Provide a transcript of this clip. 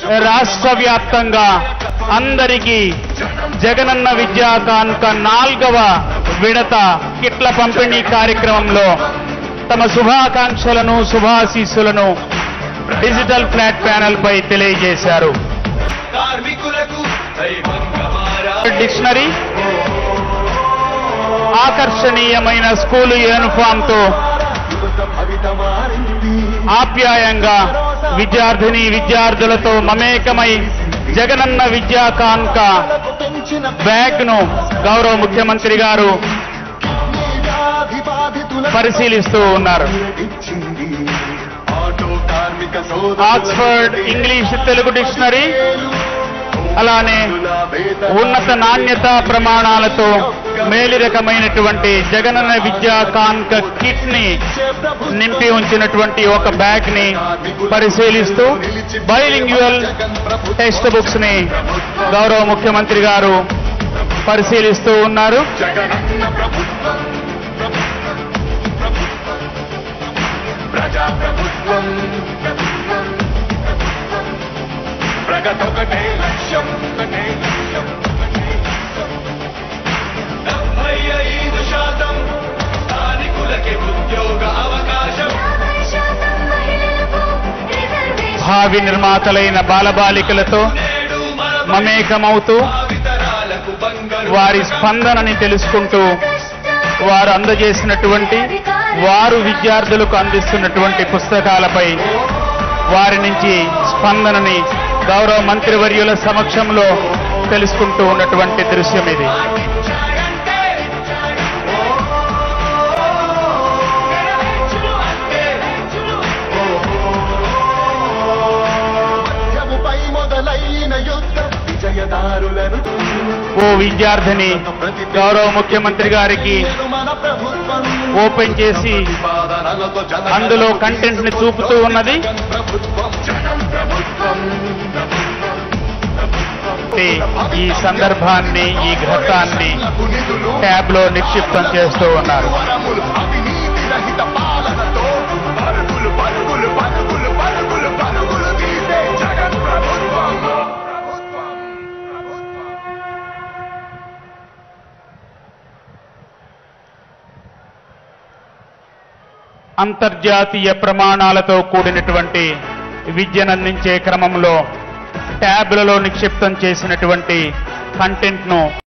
రాష్ట్ర వ్యాప్తంగా అందరికీ జగనన్న విద్యా కానుక నాల్గవ విడత కిట్ల పంపిణీ కార్యక్రమంలో తమ శుభాకాంక్షలను శుభాశీస్సులను డిజిటల్ ఫ్లాట్ ప్యానెల్ పై తెలియజేశారు కార్మికులకు దైవంగా మారా డిక్షనరీ ఆకర్షణీయమైన స్కూలు యూనిఫామ్ తో ఆప్యాయంగా విద్యార్థిని విద్యార్థులతో మమేకమై జగనన్న విద్యా కానుక బ్యాగ్ ను గౌరవ ముఖ్యమంత్రి గారు పరిశీలిస్తూ ఉన్నారు ఆక్స్ఫర్డ్ ఇంగ్లీష్ తెలుగు డిక్షనరీ అలానే ఉన్నత నాణ్యత ప్రమాణాలతో మేలి రకమైనటువంటి జగనన్న విద్యా కాన్క కిట్ ని నింపి ఉంచినటువంటి ఒక బ్యాగ్ ని పరిశీలిస్తూ బైలింగ్యువల్ టెక్స్ట్ బుక్స్ ని గౌరవ ముఖ్యమంత్రి గారు పరిశీలిస్తూ ఉన్నారు జగనన్న ప్రభుత్వం ప్రజా ప్రభుత్వం ప్రగతొకటే లక్ష్యం ఒకటే లక్ష్యం ఒకటే లక్ష్యం. డెబ్బై ఐదు శాతం స్థానికులకి ఉద్యోగ అవకాశం భావి నిర్మాతలైన బాలబాలికలతో నేడు మన మమేకమవుతూ భావితరాలకు బంగారు వారి స్పందనని తెలుసుకుంటూ వారు అందజేసినటువంటి వారు విద్యార్థులకు అందిస్తున్నటువంటి పుస్తకాలపై వారి నుంచి స్పందనని గౌరవ మంత్రివర్యుల సమక్షంలో తెలుసుకుంటూ ఉన్నటువంటి దృశ్యం ఇది పాటించాడంటే నెరవేర్చును అంటే మధ్యముపై మొదలైన యుద్ధం విజయదారులను ఓ విద్యార్థిని గౌరవ ముఖ్యమంత్రి గారికి మన ప్రభుత్వం ఓపెన్ చేసి ప్రతిపాదనలతో జన అందులో కంటెంట్ ని చూపుతూ ఉన్నది ప్రభుత్వం జనం ప్రభుత్వం ఈ సందర్భాన్ని ఈ ఘట్టాన్ని నిధులు ట్యాబ్ లో నిక్షిప్తం చేస్తూ ఉన్నారు వరములు అవినీతి రహిత పాలనతో పరుగులు పరుగులు పరుగులు పరుగులు పరుగులు తీసే జగన్ ప్రభుత్వం ప్రభుత్వం ప్రభుత్వం అంతర్జాతీయ ప్రమాణాలతో కూడినటువంటి విద్యనందించే క్రమంలో ట్యాబ్లలో నిక్షిప్తం చేసినటువంటి కంటెంట్ ను